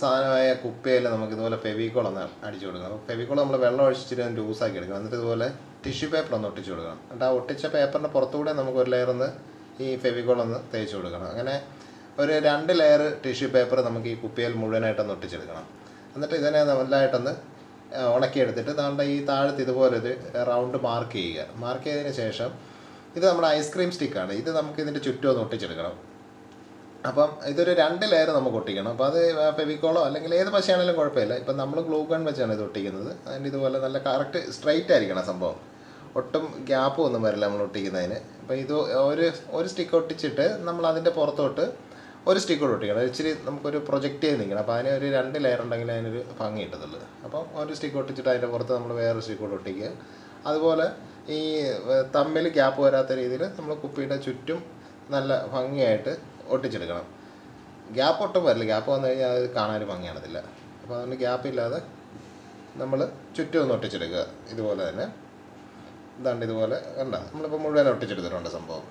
സാധനമായ കുപ്പിയിൽ നമുക്ക് ഇതുപോലെ ഫെവിക്കോൾ ഒന്ന് അടിച്ചു കൊടുക്കണം അപ്പോൾ ഫെവിക്കോൾ നമ്മൾ വെള്ളം ഒഴിച്ചിട്ട് ലൂസാക്കി എടുക്കണം എന്നിട്ട് ഇതുപോലെ ടിഷ്യൂ പേപ്പർ ഒന്ന് ഒട്ടിച്ചു കൊടുക്കണം എന്നിട്ട് ആ ഒട്ടിച്ച പേപ്പറിൻ്റെ പുറത്തുകൂടെ നമുക്ക് ഒരു ലെയർ ഒന്ന് ഈ ഫെവിക്കോൾ ഒന്ന് തേച്ച് കൊടുക്കണം അങ്ങനെ ഒരു രണ്ട് ലെയർ ടിഷ്യൂ പേപ്പർ നമുക്ക് ഈ കുപ്പിയിൽ മുഴുവനായിട്ടൊന്ന് ഒട്ടിച്ചെടുക്കണം എന്നിട്ട് ഇതിനെ നല്ലതായിട്ടൊന്ന് ആ, ഉണക്കിയെടുത്തിട്ട് നമ്മുടെ ഈ താഴത്ത് ഇതുപോലെ ഒരു റൗണ്ട് മാർക്ക് ചെയ്യുക മാർക്ക് ചെയ്തതിന് ശേഷം ഇത് നമ്മുടെ ഐസ്ക്രീം സ്റ്റിക്കാണ് ഇത് നമുക്ക് ഇതിൻ്റെ ചുറ്റും ഒന്ന് ഒട്ടിച്ചെടുക്കണം അപ്പം ഇതൊരു രണ്ട് ലെയർ നമുക്ക് ഒട്ടിക്കണം അപ്പോൾ അത് ഫെവിക്കോളോ അല്ലെങ്കിൽ ഏത് പശയാണെങ്കിലും കുഴപ്പമില്ല ഇപ്പം നമ്മൾ ഗ്ലൂ ഗൺ വെച്ചാണ് ഇത് ഒട്ടിക്കുന്നത് അതിൻ്റെ ഇതുപോലെ നല്ല കറക്റ്റ് സ്ട്രൈറ്റ് ആയിരിക്കണം സംഭവം ഒട്ടും ഗ്യാപ്പും ഒന്നും വരില്ല നമ്മൾ ഒട്ടിക്കുന്നതിന് അപ്പോൾ ഇത് ഒരു ഒരു സ്റ്റിക്ക് ഒട്ടിച്ചിട്ട് നമ്മൾ അതിൻ്റെ പുറത്തോട്ട് ഒരു സ്റ്റിക്ക് കൂടെ ഒട്ടിക്കണം ഇച്ചിരി നമുക്കൊരു പ്രൊജക്റ്റ് ചെയ്ത് നിൽക്കണം അപ്പോൾ അതിന് ഒരു രണ്ട് ലെയർ ഉണ്ടെങ്കിൽ അതിനൊരു ഭംഗി കിട്ടത്തുള്ളൂ അപ്പം ഒരു സ്റ്റിക്ക് ഒട്ടിച്ചിട്ട് അതിൻ്റെ പുറത്ത് നമ്മൾ വേറെ സ്റ്റിക്ക് കൂടെ ഒട്ടിക്കുക അതുപോലെ ഈ ഏഹ്, തമ്മിൽ ഗ്യാപ്പ് വരാത്ത രീതിയിൽ നമ്മൾ കുപ്പിയുടെ ചുറ്റും നല്ല ഭംഗിയായിട്ട് ഒട്ടിച്ചെടുക്കണം ഗ്യാപ്പ് ഒട്ടും വരില്ല ഗ്യാപ്പ് വന്നു കഴിഞ്ഞാൽ അത് കാണാൻ ഭംഗിയാണതില്ല അപ്പോൾ അതുകൊണ്ട് ഗ്യാപ്പ് ഇല്ലാതെ നമ്മൾ ചുറ്റും ഒന്ന് ഒട്ടിച്ചെടുക്കുക ഇതുപോലെ തന്നെ ഇതാണ്ട് ഇതുപോലെ കണ്ട നമ്മളിപ്പോൾ മുഴുവൻ ഒട്ടിച്ചെടുത്തിട്ടുണ്ട് സംഭവം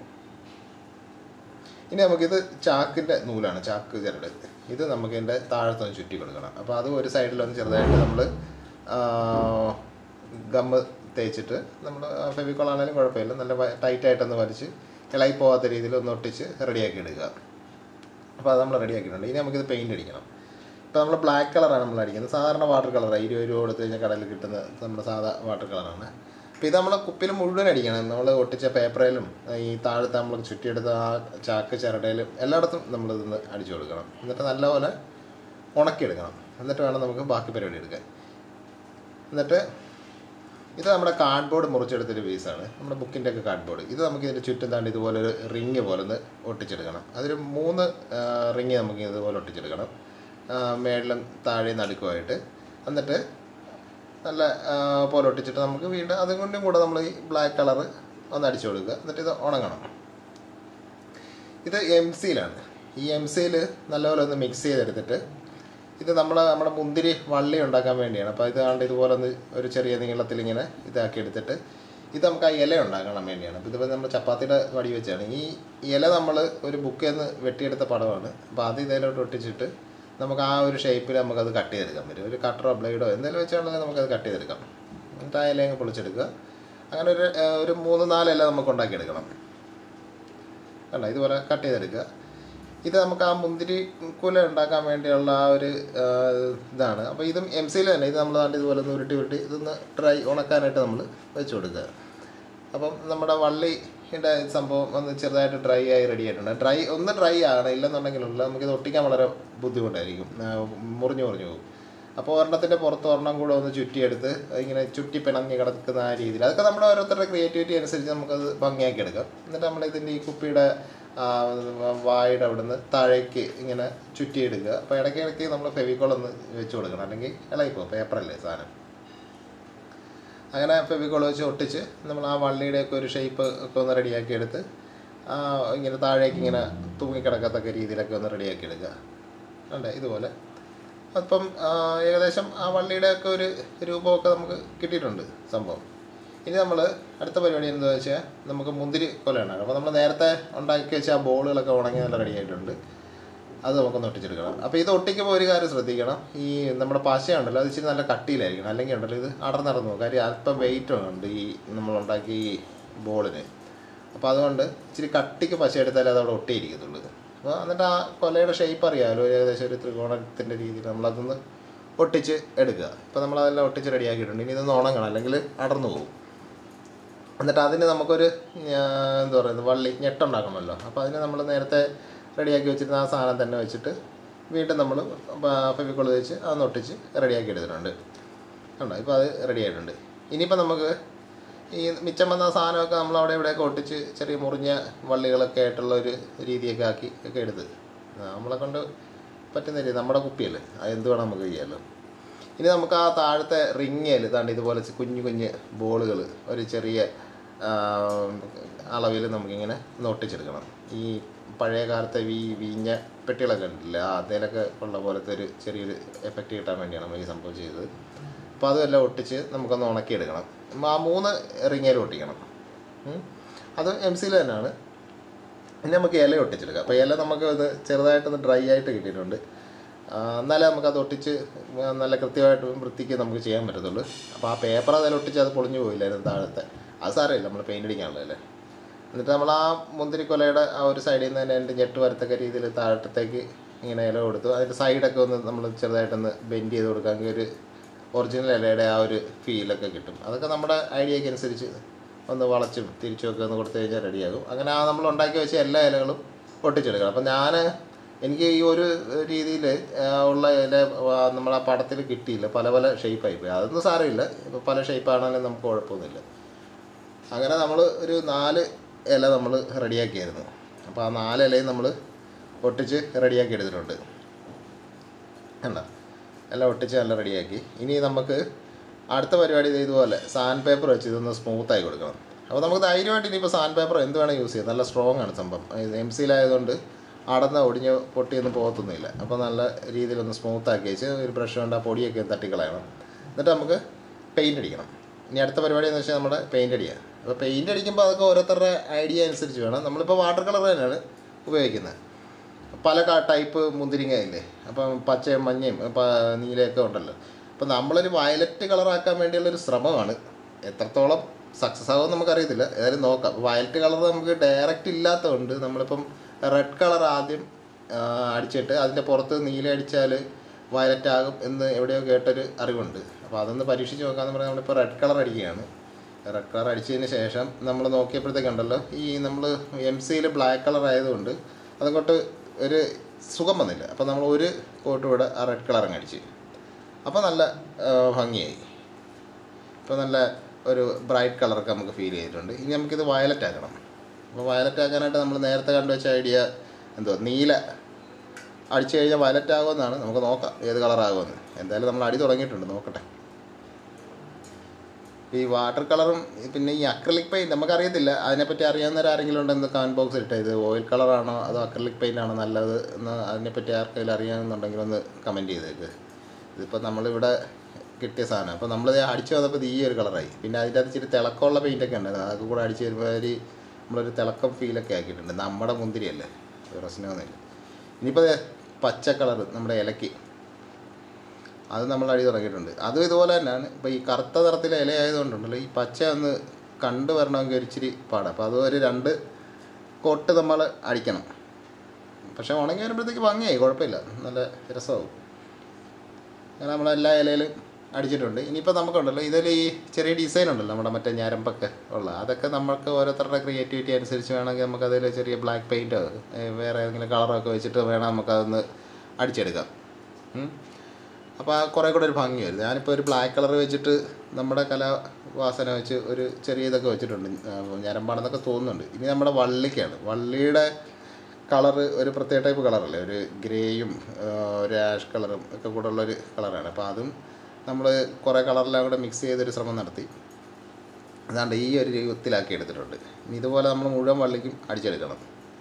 ഇനി നമുക്കിത് ചാക്കിൻ്റെ നൂലാണ് ചാക്ക് ചരട് ഇത് നമുക്ക് ഇതിൻ്റെ താഴത്തൊന്ന് ചുറ്റി കൊടുക്കണം അപ്പോൾ അത് ഒരു സൈഡിലൊന്ന് ചെറുതായിട്ട് നമ്മൾ ഗമ്മ് തേച്ചിട്ട് നമ്മൾ ഫെവിക്കോൾ ആണെങ്കിലും കുഴപ്പമില്ല നല്ല ടൈറ്റായിട്ടൊന്ന് വലിച്ച് ഇളകി പോകാത്ത രീതിയിൽ ഒന്ന് ഒട്ടിച്ച് റെഡിയാക്കി എടുക്കുക അപ്പോൾ അത് നമ്മൾ റെഡിയാക്കിയിട്ടുണ്ട് ഇനി നമുക്കിത് പെയിൻറ്റ് അടിക്കണം ഇപ്പോൾ നമ്മൾ ബ്ലാക്ക് കളറാണ് നമ്മൾ അടിക്കുന്നത് സാധാരണ വാട്ടർ കളറാണ് ഇരുപത് രൂപ കൊടുത്ത് കഴിഞ്ഞാൽ കടയിൽ കിട്ടുന്ന നമ്മുടെ സാധാ വാട്ടർ കളറാണ് അപ്പോൾ ഇത് നമ്മൾ കുപ്പിയിൽ മുഴുവൻ അടിക്കണം നമ്മൾ ഒട്ടിച്ച പേപ്പറിലും ഈ താഴത്ത് നമ്മൾ ചുറ്റിയെടുത്ത ആ ചാക്ക് ചിരടയിലും എല്ലായിടത്തും നമ്മൾ ഇതൊന്ന് അടിച്ചു കൊടുക്കണം എന്നിട്ട് നല്ലപോലെ ഉണക്കിയെടുക്കണം എന്നിട്ട് വേണം നമുക്ക് ബാക്കി പരിപാടി എടുക്കാൻ എന്നിട്ട് ഇത് നമ്മുടെ കാർഡ്ബോർഡ് മുറിച്ചെടുത്തൊരു പീസാണ് നമ്മുടെ ബുക്കിൻ്റെ ഒക്കെ കാർഡ്ബോർഡ് ഇത് നമുക്ക് ഇതിൻ്റെ ചുറ്റും താണ്ട് ഇതുപോലെ ഒരു റിങ് പോലെ ഒന്ന് ഒട്ടിച്ചെടുക്കണം അതൊരു മൂന്ന് റിങ് നമുക്ക് ഇതുപോലെ ഒട്ടിച്ചെടുക്കണം ആ, മേളിലും താഴെയും നടുക്കുമായിട്ട് എന്നിട്ട് നല്ല ആ, പോലെ ഒട്ടിച്ചിട്ട് നമുക്ക് വീണ്ടും അതും കൊണ്ടും കൂടെ നമ്മൾ ഈ ബ്ലാക്ക് കളറ് ഒന്ന് അടിച്ചു കൊടുക്കുക എന്നിട്ട് ഇത് ഉണങ്ങണം ഇത് എം സിയിലാണ് ഈ എം സിയിൽ നല്ലപോലെ ഒന്ന് മിക്സ് ചെയ്തെടുത്തിട്ട് ഇത് നമ്മൾ നമ്മുടെ മുന്തിരി വള്ളി ഉണ്ടാക്കാൻ വേണ്ടിയാണ് അപ്പോൾ ഇത് കണ്ട് ഇതുപോലെ ഒന്ന് ഒരു ചെറിയ നീളത്തിൽ ഇങ്ങനെ ഇതാക്കി എടുത്തിട്ട് ഇത് നമുക്ക് ആ ഇല ഉണ്ടാക്കണം വേണ്ടിയാണ് അപ്പോൾ ഇതിപ്പോൾ നമ്മൾ ചപ്പാത്തിയുടെ വടി വെച്ചാണ് ഈ ഇല നമ്മൾ ഒരു ബുക്കിൽ നിന്ന് വെട്ടിയെടുത്ത പടമാണ് അപ്പോൾ അത് ഇതിലോട്ട് ഒട്ടിച്ചിട്ട് നമുക്ക് ആ ഒരു ഷേപ്പിൽ നമുക്കത് കട്ട് ചെയ്തെടുക്കാൻ പറ്റും ഒരു കട്ടറോ ബ്ലേഡോ എന്തെങ്കിലും വെച്ചാണെങ്കിൽ നമുക്കത് കട്ട് ചെയ്തെടുക്കാം എന്നിട്ട് ആ ഇല അങ്ങ് പൊളിച്ചെടുക്കുക അങ്ങനെ ഒരു ആ, ഒരു മൂന്ന് നാല് ഇല നമുക്ക് ഉണ്ടാക്കിയെടുക്കണം കണ്ട ഇതുപോലെ കട്ട് ചെയ്തെടുക്കുക ഇത് നമുക്ക് ആ മുന്തിരി കുല ഉണ്ടാക്കാൻ വേണ്ടിയുള്ള ആ ഒരു ആ, ഇതാണ് അപ്പോൾ ഇതും എം സിയിൽ തന്നെ ഇത് നമ്മൾ ദാണ്ട് ഇതുപോലെ ഒന്ന് ഉരുട്ടി ഉരുട്ടി ഇതൊന്ന് ഡ്രൈ ഉണക്കാനായിട്ട് നമ്മൾ വെച്ച് കൊടുക്കുക അപ്പം നമ്മുടെ വള്ളിയുടെ സംഭവം ഒന്ന് ചെറുതായിട്ട് ഡ്രൈ ആയി റെഡി ആയിട്ടുണ്ട് ഡ്രൈ ഒന്ന് ഡ്രൈ ആകണം ഇല്ലെന്നുണ്ടെങ്കിലുള്ള നമുക്കിത് ഒട്ടിക്കാൻ വളരെ ബുദ്ധിമുട്ടായിരിക്കും ആ, മുറിഞ്ഞു മുറിഞ്ഞു പോകും അപ്പോൾ ഒരെണ്ണത്തിൻ്റെ പുറത്ത് ഒരെണ്ണം കൂടെ ഒന്ന് ചുറ്റിയെടുത്ത് ഇങ്ങനെ ചുറ്റി പിണങ്ങി കിടക്കുന്ന ആ രീതിയിൽ അതൊക്കെ നമ്മുടെ ഓരോരുത്തരുടെ ക്രിയേറ്റിവിറ്റി അനുസരിച്ച് നമുക്കത് ഭംഗിയാക്കി എടുക്കാം എന്നിട്ട് നമ്മൾ ഇതിൻ്റെ ഈ കുപ്പിയുടെ ആ, വായുടെ അവിടുന്ന് താഴേക്ക് ഇങ്ങനെ ചുറ്റിയെടുക്കുക അപ്പോൾ ഇടയ്ക്ക് ഇടയ്ക്ക് നമ്മൾ ഫെവിക്കോൾ ഒന്ന് വെച്ച് കൊടുക്കണം അല്ലെങ്കിൽ ഇളകിപ്പോ പേപ്പറല്ലേ സാധനം അങ്ങനെ ഫെവിക്കോൾ വെച്ച് ഒട്ടിച്ച് നമ്മൾ ആ വള്ളിയുടെയൊക്കെ ഒരു ഷേപ്പ് ഒക്കെ ഒന്ന് റെഡിയാക്കി എടുത്ത് ആ, ഇങ്ങനെ താഴേക്ക് ഇങ്ങനെ തൂങ്ങിക്കിടക്കത്തക്ക രീതിയിലൊക്കെ ഒന്ന് റെഡിയാക്കി എടുക്കുക ഉണ്ട് ഇതുപോലെ അപ്പം ആ, ഏകദേശം ആ വള്ളിയുടെ ഒക്കെ ഒരു രൂപമൊക്കെ നമുക്ക് കിട്ടിയിട്ടുണ്ട് സംഭവം ഇനി നമ്മൾ അടുത്ത പരിപാടി എന്താ വെച്ചാൽ നമുക്ക് മുന്തിരി കൊല ഉണ്ടാക്കണം അപ്പോൾ നമ്മൾ നേരത്തെ ഉണ്ടാക്കി വെച്ച ആ ബോളുകളൊക്കെ ഉണങ്ങി നല്ല റെഡി ആയിട്ടുണ്ട് അത് നമുക്കൊന്ന് ഒട്ടിച്ചെടുക്കണം അപ്പോൾ ഇത് ഒട്ടിക്കുമ്പോൾ ഒരു കാര്യം ശ്രദ്ധിക്കണം ഈ നമ്മുടെ പശയുണ്ടല്ലോ അത് ഇച്ചിരി നല്ല കട്ടിയിലായിരിക്കണം അല്ലെങ്കിൽ ഉണ്ടല്ലോ ഇത് അടർന്നടന്നു പോകും കാര്യം അല്പം വെയിറ്റ് ഉണ്ട് ഈ നമ്മൾ ഉണ്ടാക്കിയ ഈ ബോളിന് അപ്പോൾ അതുകൊണ്ട് ഇച്ചിരി കട്ടിക്ക് പശ എടുത്താലേ അത് അവിടെ ഒട്ടിയിരിക്കത്തുള്ളൂ അപ്പോൾ എന്നിട്ട് ആ കൊലയുടെ ഷേപ്പ് അറിയാമല്ലോ ഏകദേശം ഒരു ത്രികോണത്തിൻ്റെ രീതിയിൽ നമ്മളതൊന്ന് ഒട്ടിച്ച് എടുക്കുക ഇപ്പോൾ നമ്മളതെല്ലാം ഒട്ടിച്ച് റെഡിയാക്കിയിട്ടുണ്ട് ഇനി ഇതൊന്ന് ഉണങ്ങണം അല്ലെങ്കിൽ അടർന്നു പോകും എന്നിട്ട് അതിന് നമുക്കൊരു ആ, എന്താ പറയുന്നത് വള്ളി ഞെട്ടുണ്ടാക്കണമല്ലോ അപ്പോൾ അതിന് നമ്മൾ നേരത്തെ റെഡിയാക്കി വെച്ചിരുന്ന ആ സാധനം തന്നെ വെച്ചിട്ട് വീണ്ടും നമ്മൾ ഫെവിക്കോൾ വെച്ച് അതൊന്ന് ഒട്ടിച്ച് റെഡിയാക്കി എടുത്തിട്ടുണ്ട് കണ്ടോ ഇപ്പോൾ അത് റെഡി ആയിട്ടുണ്ട് ഇനിയിപ്പോൾ നമുക്ക് ഈ മിച്ചം വന്ന സാധനമൊക്കെ നമ്മൾ അവിടെ ഇവിടെയൊക്കെ ഒട്ടിച്ച് ചെറിയ മുറിഞ്ഞ വള്ളികളൊക്കെ ആയിട്ടുള്ള ഒരു രീതിയൊക്കെ ആക്കി ഒക്കെ എടുത്ത് ആ, നമ്മളെ കൊണ്ട് പറ്റുന്ന രീതി നമ്മുടെ കുപ്പിയല്ലേ അത് എന്ത് വേണം നമുക്ക് ചെയ്യാമല്ലോ ഇനി നമുക്ക് ആ താഴത്തെ റിങ്ങയിൽ ഇതാണ്ട് ഇതുപോലെ ചെ- കുഞ്ഞു കുഞ്ഞ് ബോളുകൾ ഒരു ചെറിയ അളവിൽ നമുക്കിങ്ങനെ ഒന്ന് ഒട്ടിച്ചെടുക്കണം ഈ പഴയ കാലത്തെ ഈ വീഞ്ഞ പെട്ടികളൊക്കെ ഉണ്ടല്ലേ ആ അതിലൊക്കെ ഉള്ള പോലത്തെ ഒരു ചെറിയൊരു എഫക്റ്റ് കിട്ടാൻ വേണ്ടിയാണ് നമ്മൾ ഈ സംഭവം ചെയ്തത് അപ്പോൾ അതെല്ലാം ഒട്ടിച്ച് നമുക്കൊന്ന് ഉണക്കിയെടുക്കണം ആ മൂന്ന് റിങ്ങയിൽ ഒട്ടിക്കണം ഉം. അത് എം സിയിൽ തന്നെയാണ് ഇനി നമുക്ക് ഇല ഒട്ടിച്ചെടുക്കാം അപ്പോൾ ഇല നമുക്ക് ഇത് ചെറുതായിട്ടൊന്ന് ഡ്രൈ ആയിട്ട് കിട്ടിയിട്ടുണ്ട് ആ, എന്നാലേ നമുക്കത് ഒട്ടിച്ച് നല്ല കൃത്യമായിട്ട് വൃത്തിക്ക് നമുക്ക് ചെയ്യാൻ പറ്റത്തുള്ളൂ അപ്പോൾ ആ പേപ്പർ അതിൽ ഒട്ടിച്ച് അത് പൊളിഞ്ഞു പോയില്ലായിരുന്നു താഴത്തെ അത് സാരമില്ല നമ്മൾ പെയിൻ്റ് അടിക്കാനുള്ളതല്ലേ എന്നിട്ട് നമ്മൾ ആ മുന്തിരിക്കൊലയുടെ ആ ഒരു സൈഡിൽ നിന്ന് തന്നെ അതിൻ്റെ ഞെട്ട് വരത്തക്ക രീതിയിൽ താഴത്തേക്ക് ഇങ്ങനെ ഇല കൊടുത്തു അതിൻ്റെ സൈഡൊക്കെ ഒന്ന് നമ്മൾ ചെറുതായിട്ടൊന്ന് ബെൻഡ് ചെയ്ത് കൊടുക്കാമെങ്കിൽ ഒരു ഒറിജിനൽ ഇലയുടെ ആ ഒരു ഫീലൊക്കെ കിട്ടും അതൊക്കെ നമ്മുടെ ഐഡിയയ്ക്ക് അനുസരിച്ച് ഒന്ന് വളച്ചും തിരിച്ചും ഒക്കെ ഒന്ന് കൊടുത്തു കഴിഞ്ഞാൽ റെഡിയാകും അങ്ങനെ ആ നമ്മൾ ഉണ്ടാക്കി വെച്ച എല്ലാ ഇലകളും ഒട്ടിച്ചെടുക്കണം അപ്പം ഞാൻ എനിക്ക് ഈ ഒരു രീതിയിൽ ഉള്ള ഇല ആ, നമ്മളെ ആ പടത്തിൽ കിട്ടിയില്ല പല പല ഷേപ്പായി പോയി അതൊന്നും സാരമില്ല ഇപ്പോൾ പല ഷേപ്പാണെങ്കിലും നമുക്ക് കുഴപ്പമൊന്നുമില്ല അങ്ങനെ നമ്മൾ ഒരു നാല് ഇല നമ്മൾ റെഡിയാക്കിയായിരുന്നു അപ്പോൾ ആ നാല് ഇലയും നമ്മൾ ഒട്ടിച്ച് റെഡിയാക്കി എടുത്തിട്ടുണ്ട് കണ്ട എല്ലാം ഒട്ടിച്ച് നല്ല റെഡിയാക്കി ഇനി നമുക്ക് അടുത്ത പരിപാടി ഇത് ഇതുപോലെ സാൻഡ് പേപ്പർ വെച്ച് ഇതൊന്ന് സ്മൂത്തായി കൊടുക്കണം അപ്പോൾ നമുക്ക് ധൈര്യമായിട്ട് ഇനിയിപ്പോൾ സാൻഡ് പേപ്പർ എന്ത് വേണം യൂസ് ചെയ്യാം നല്ല സ്ട്രോങ് ആണ് സംഭവം എം സിയിലായതുകൊണ്ട് അടന്ന ഒടിഞ്ഞ് പൊട്ടിയൊന്നും പോകത്തൊന്നുമില്ല അപ്പോൾ നല്ല രീതിയിലൊന്ന് സ്മൂത്താക്കി വെച്ച് ഒരു ബ്രഷ് കൊണ്ട് ആ പൊടിയൊക്കെ തട്ടിക്കളയണം എന്നിട്ട് നമുക്ക് പെയിൻ്റ് അടിക്കണം ഇനി അടുത്ത പരിപാടി എന്ന് വെച്ചാൽ നമ്മുടെ പെയിൻ്റ് അടിക്കുക അപ്പോൾ പെയിൻ്റ് അടിക്കുമ്പോൾ അതൊക്കെ ഓരോരുത്തരുടെ ഐഡിയ അനുസരിച്ച് വേണം നമ്മളിപ്പോൾ വാട്ടർ കളർ തന്നെയാണ് ഉപയോഗിക്കുന്നത് പല ക- ടൈപ്പ് മുന്തിരിങ്ങ ഇല്ലേ അപ്പം പച്ചയും മഞ്ഞയും പ- നീലയൊക്കെ ഉണ്ടല്ലോ അപ്പം നമ്മളൊരു വയലറ്റ് കളറാക്കാൻ വേണ്ടിയുള്ളൊരു ശ്രമമാണ് എത്രത്തോളം സക്സസ് ആകുമെന്ന് നമുക്കറിയത്തില്ല ഏതായാലും നോക്കാം വയലറ്റ് കളർ നമുക്ക് ഡയറക്റ്റ് ഇല്ലാത്തതുകൊണ്ട് നമ്മളിപ്പം റെഡ് കളർ ആദ്യം ആ, അടിച്ചിട്ട് അതിൻ്റെ പുറത്ത് നീല അടിച്ചാൽ വയലറ്റ് ആകും എന്ന് എവിടെയോ കേട്ടൊരു അറിവുണ്ട് അപ്പോൾ അതൊന്ന് പരീക്ഷിച്ച് നോക്കാമെന്ന് പറഞ്ഞാൽ നമ്മളിപ്പോൾ റെഡ് കളർ അടിക്കുകയാണ് റെഡ് കളർ അടിച്ചതിന് ശേഷം നമ്മൾ നോക്കിയപ്പോഴത്തേക്കുണ്ടല്ലോ ഈ നമ്മൾ എം സിയിൽ ബ്ലാക്ക് കളർ ആയതുകൊണ്ട് അതങ്ങോട്ട് ഒരു സുഖം വന്നില്ല അപ്പോൾ നമ്മൾ ഒരു കോട്ട് കൂടെ ആ റെഡ് കളർ അങ്ങ് അടിച്ച് അപ്പോൾ നല്ല ആ, ഭംഗിയായി ഇപ്പോൾ നല്ല ഒരു ബ്രൈറ്റ് കളറൊക്കെ നമുക്ക് ഫീൽ ചെയ്തിട്ടുണ്ട് ഇനി നമുക്കിത് വയലറ്റ് ആക്കണം അപ്പോൾ വയലറ്റ് ആക്കാനായിട്ട് നമ്മൾ നേരത്തെ കണ്ടുവച്ച ഐഡിയ എന്തോ നീല അടിച്ചു കഴിഞ്ഞാൽ വയലറ്റ് ആകുമെന്നാണ് നമുക്ക് നോക്കാം ഏത് കളറാകുമെന്ന് എന്തായാലും നമ്മൾ അടി തുടങ്ങിയിട്ടുണ്ട് നോക്കട്ടെ ഈ വാട്ടർ കളറും പിന്നെ ഈ അക്രലിക് പെയിൻറ്റ് നമുക്കറിയത്തില്ല അതിനെപ്പറ്റി അറിയാവുന്നവർ ആരെങ്കിലും ഉണ്ടെന്ന് കമൻറ്റ് ബോക്സിൽ ഇട്ടേ ഇത് ഓയിൽ കളറാണോ അതോ അക്രലിക് പെയിൻ്റ് ആണോ നല്ലത് എന്ന് അതിനെപ്പറ്റി ആർക്കെങ്കിലും അറിയാമെന്നുണ്ടെങ്കിൽ ഒന്ന് കമൻറ്റ് ചെയ്തേക്ക് ഇതിപ്പോൾ നമ്മളിവിടെ കിട്ടിയ സാധനം അപ്പോൾ നമ്മൾ അടിച്ചു വന്നപ്പോൾ ഇത് ഈ ഒരു കളറായി പിന്നെ അതിൻ്റെ അകത്ത് ഇച്ചിരി തിളക്കമുള്ള പെയിൻ്റൊക്കെ ഉണ്ടായിരുന്നു അതൊക്കെ കൂടെ അടിച്ച് വരുമ്പോൾ ഒരു നമ്മളൊരു തിളക്കം ഫീലൊക്കെ ആക്കിയിട്ടുണ്ട് നമ്മുടെ മുന്തിരിയല്ലേ പ്രശ്നമൊന്നുമില്ല ഇനിയിപ്പോൾ ദേ പച്ച കളർ നമ്മുടെ ഇലയ്ക്ക് അത് നമ്മൾ അടി തുടങ്ങിയിട്ടുണ്ട് അതും ഇതുപോലെ തന്നെയാണ് ഇപ്പോൾ ഈ കറുത്ത നിറത്തിലെ ഇല ആയതുകൊണ്ടുണ്ടല്ലോ ഈ പച്ച ഒന്ന് കണ്ടു വരണമെങ്കിൽ ഒരു ഇച്ചിരി പാടാം അപ്പോൾ അത് ഒരു രണ്ട് കൊട്ട് നമ്മൾ അടിക്കണം പക്ഷേ ഉണങ്ങി വരുമ്പോഴത്തേക്ക് ഭംഗിയായി കുഴപ്പമില്ല നല്ല രസമാവും അങ്ങനെ നമ്മൾ എല്ലാ ഇലയിലും അടിച്ചിട്ടുണ്ട് ഇനിയിപ്പോൾ നമുക്കുണ്ടല്ലോ ഇതിൽ ഈ ചെറിയ ഡിസൈൻ ഉണ്ടല്ലോ നമ്മുടെ മറ്റേ ഞരമ്പൊക്കെ ഉള്ള അതൊക്കെ നമുക്ക് ഓരോരുത്തരുടെ ക്രിയേറ്റിവിറ്റി അനുസരിച്ച് വേണമെങ്കിൽ നമുക്കതിൽ ചെറിയ ബ്ലാക്ക് പെയിൻറ്റോ വേറെ ഏതെങ്കിലും കളറൊക്കെ വെച്ചിട്ട് വേണം നമുക്കതൊന്ന് അടിച്ചെടുക്കാം ഉം. അപ്പോൾ ആ കുറേ കൂടെ ഒരു ഭംഗി വരും ഞാനിപ്പോൾ ഒരു ബ്ലാക്ക് കളർ വെച്ചിട്ട് നമ്മുടെ കലാവാസന വെച്ച് ഒരു ചെറിയ ഇതൊക്കെ വെച്ചിട്ടുണ്ട് ആ, ഞരമ്പാണെന്നൊക്കെ തോന്നുന്നുണ്ട് ഇനി നമ്മുടെ വള്ളിക്കാണ് വള്ളിയുടെ കളറ് ഒരു പ്രത്യേക ടൈപ്പ് കളറല്ലേ ഒരു ഗ്രേയും ആ, ഒരു ആഷ് കളറും ഒക്കെ കൂടെ ഉള്ളൊരു കളറാണ് അപ്പോൾ അതും നമ്മൾ കുറേ കളറെല്ലാം കൂടെ മിക്സ് ചെയ്തൊരു ശ്രമം നടത്തി അതാണ്ട് ഈ ഒരു രൂപത്തിലാക്കി എടുത്തിട്ടുണ്ട് ഇനി ഇതുപോലെ നമ്മൾ മുഴുവൻ വള്ളിക്കും അടിച്ചെടുക്കണം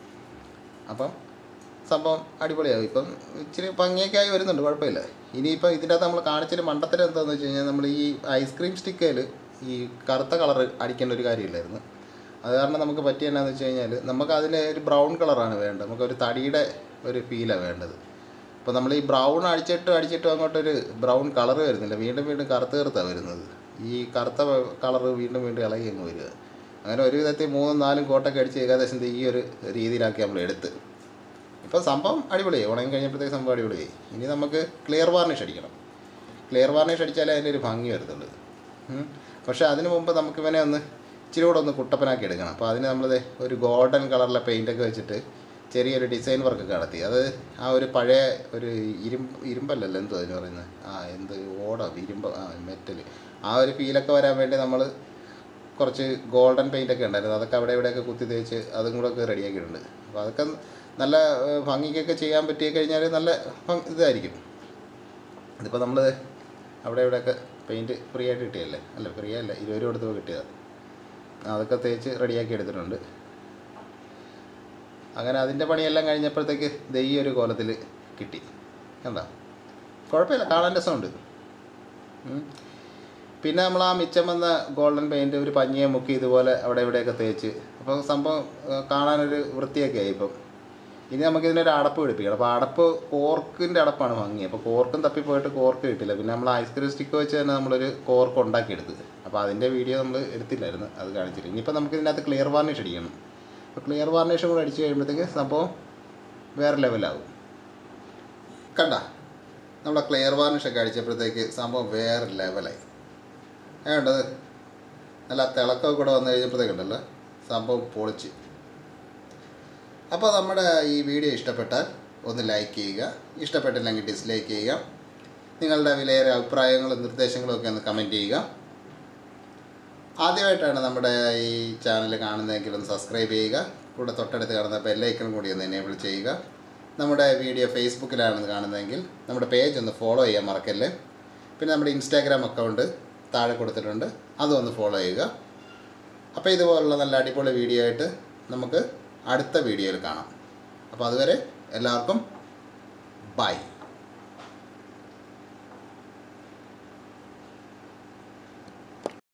അപ്പം സംഭവം അടിപൊളിയാവും ഇപ്പം ഇച്ചിരി ഭംഗിയൊക്കെ ആയി വരുന്നുണ്ട് കുഴപ്പമില്ല ഇനിയിപ്പം ഇതിൻ്റെ അകത്ത് നമ്മൾ കാണിച്ചൊരു മണ്ടത്തരം എന്താണെന്ന് വെച്ച് കഴിഞ്ഞാൽ നമ്മൾ ഈ ഐസ്ക്രീം സ്റ്റിക്കയിൽ ഈ കറുത്ത കളർ അടിക്കേണ്ട ഒരു കാര്യമില്ലായിരുന്നു അത് കാരണം നമുക്ക് പറ്റിയ എന്നാന്ന് വെച്ച് കഴിഞ്ഞാൽ നമുക്ക് അതിന് ഒരു ബ്രൗൺ കളറാണ് വേണ്ടത് നമുക്ക് ഒരു തടിയുടെ ഒരു ഫീലാണ് വേണ്ടത് അപ്പോൾ നമ്മൾ ഈ ബ്രൗൺ അടിച്ചിട്ട് അടിച്ചിട്ടും അങ്ങോട്ടൊരു ബ്രൗൺ കളർ വരുന്നില്ല വീണ്ടും വീണ്ടും കറുത്ത് കറുത്താണ് വരുന്നത് ഈ കറുത്ത കളർ വീണ്ടും വീണ്ടും ഇളകി അങ്ങ് വരിക അങ്ങനെ ഒരു വിധത്തിൽ മൂന്നും നാലും കോട്ടൊക്കെ അടിച്ച് ഏകദേശം ദേ ഈ ഒരു രീതിയിലാക്കി നമ്മൾ എടുത്ത് ഇപ്പോൾ സംഭവം അടിപൊളിയായി ഉണങ്ങി കഴിഞ്ഞപ്പോഴത്തേക്ക് സംഭവം അടിപൊളിയായി ഇനി നമുക്ക് ക്ലിയർ വാർണിഷ് അടിക്കണം ക്ലിയർ വാർണിഷ് അടിച്ചാലേ അതിൻ്റെ ഒരു ഭംഗി വരത്തുള്ളൂ ഉം. പക്ഷേ അതിന് മുമ്പ് നമുക്ക് ഇവനെ ഒന്ന് ഇച്ചിരി കൂടെ ഒന്ന് കുട്ടപ്പനാക്കി എടുക്കണം അപ്പോൾ അതിന് നമ്മൾ ഒരു ഗോൾഡൻ കളറിലെ പെയിൻ്റൊക്കെ വെച്ചിട്ട് ചെറിയൊരു ഡിസൈൻ വർക്കൊക്കെ നടത്തി അത് ആ ഒരു പഴയ ഒരു ഇരുമ്പ് ഇരുമ്പല്ലല്ലോ എന്തോ അതിന് പറയുന്നത് ആ എന്ത് ഓടോ ഇരുമ്പ് ആ മെറ്റൽ ആ ഒരു ഫീലൊക്കെ വരാൻ വേണ്ടി നമ്മൾ കുറച്ച് ഗോൾഡൻ പെയിൻ്റ് ഒക്കെ ഉണ്ടായിരുന്നു അതൊക്കെ അവിടെ ഇവിടെയൊക്കെ കുത്തി തേച്ച് അതും കൂടെ ഒക്കെ റെഡിയാക്കിയിട്ടുണ്ട് അപ്പോൾ അതൊക്കെ നല്ല ഏഹ്, ഭംഗിക്കൊക്കെ ചെയ്യാൻ പറ്റി കഴിഞ്ഞാൽ നല്ല ഭംഗി- ഇതായിരിക്കും ഇതിപ്പോൾ നമ്മൾ അവിടെ ഇവിടെയൊക്കെ പെയിൻറ്റ് ഫ്രീ ആയിട്ട് കിട്ടിയല്ലേ അല്ല ഫ്രീ അല്ല ഇരുപത് രൂപ കൊടുത്ത് കിട്ടിയതാണ് അതൊക്കെ തേച്ച് റെഡിയാക്കി എടുത്തിട്ടുണ്ട് അങ്ങനെ അതിൻ്റെ പണിയെല്ലാം കഴിഞ്ഞപ്പോഴത്തേക്ക് ദേ ഈ ഒരു കോലത്തിൽ കിട്ടി എന്താ കുഴപ്പമില്ല കാണാൻ രസമുണ്ട് ഉം. പിന്നെ നമ്മൾ ആ മിച്ചം വന്ന ഗോൾഡൻ പെയിൻറ്റ് ഒരു പഞ്ഞിയെ മുക്കി ഇതുപോലെ അവിടെ ഇവിടെയൊക്കെ തേച്ച് അപ്പോൾ സംഭവം ആ, കാണാനൊരു വൃത്തിയൊക്കെ ആയി ഇപ്പം ഇനി നമുക്ക് ഇതിനൊരു അടപ്പ് പിടിപ്പിക്കണം അപ്പോൾ അടപ്പ് കോർക്കിൻ്റെ അടപ്പാണ് ഭംഗി അപ്പോൾ കോർക്കും തപ്പിപ്പോയിട്ട് കോർക്ക് കിട്ടില്ല പിന്നെ നമ്മൾ ഐസ്ക്രീം സ്റ്റിക്ക് വെച്ച് തന്നെ നമ്മളൊരു കോർക്ക് ഉണ്ടാക്കിയെടുത്ത് അപ്പോൾ അതിൻ്റെ വീഡിയോ നമ്മൾ എടുത്തില്ലായിരുന്നു അത് കാണിച്ചിട്ട് ഇനിയിപ്പോൾ നമുക്ക് ഇതിനകത്ത് ക്ലിയർ വാർണിഷ് അടിക്കണം അപ്പോൾ ക്ലിയർ വാർണിഷും കൂടെ അടിച്ച് കഴിയുമ്പോഴത്തേക്ക് സംഭവം വേറെ ലെവലാകും കണ്ട നമ്മളെ ക്ലിയർ വാർണിഷൊക്കെ അടിച്ചപ്പോഴത്തേക്ക് സംഭവം വേറെ ലെവലായി ഏണ്ടത് നല്ല തിളക്കമൊക്കെ കൂടെ വന്നു കഴിഞ്ഞപ്പോഴത്തേക്കുണ്ടല്ലോ സംഭവം പൊളിച്ച് അപ്പോൾ നമ്മുടെ ഈ വീഡിയോ ഇഷ്ടപ്പെട്ടാൽ ഒന്ന് ലൈക്ക് ചെയ്യുക ഇഷ്ടപ്പെട്ടില്ലെങ്കിൽ ഡിസ്ലൈക്ക് ചെയ്യുക നിങ്ങളുടെ വിലയേറെ അഭിപ്രായങ്ങളും നിർദ്ദേശങ്ങളും ഒക്കെ ഒന്ന് കമൻറ്റ് ചെയ്യുക ആദ്യമായിട്ടാണ് നമ്മുടെ ഈ ചാനൽ കാണുന്നതെങ്കിൽ ഒന്ന് സബ്സ്ക്രൈബ് ചെയ്യുക കൂടെ തൊട്ടടുത്ത് കാണുന്ന ബെല്ലൈക്കൺ കൂടി ഒന്ന് എനേബിൾ ചെയ്യുക നമ്മുടെ വീഡിയോ ഫേസ്ബുക്കിലാണ് കാണുന്നതെങ്കിൽ നമ്മുടെ പേജ് ഒന്ന് ഫോളോ ചെയ്യാൻ മറക്കല്ലേ പിന്നെ നമ്മുടെ ഇൻസ്റ്റാഗ്രാം അക്കൗണ്ട് താഴെ കൊടുത്തിട്ടുണ്ട് അതും ഒന്ന് ഫോളോ ചെയ്യുക അപ്പോൾ ഇതുപോലുള്ള നല്ല അടിപൊളി വീഡിയോ ആയിട്ട് നമുക്ക് അടുത്ത വീഡിയോയിൽ കാണാം അപ്പോൾ അതുവരെ എല്ലാവർക്കും ബൈ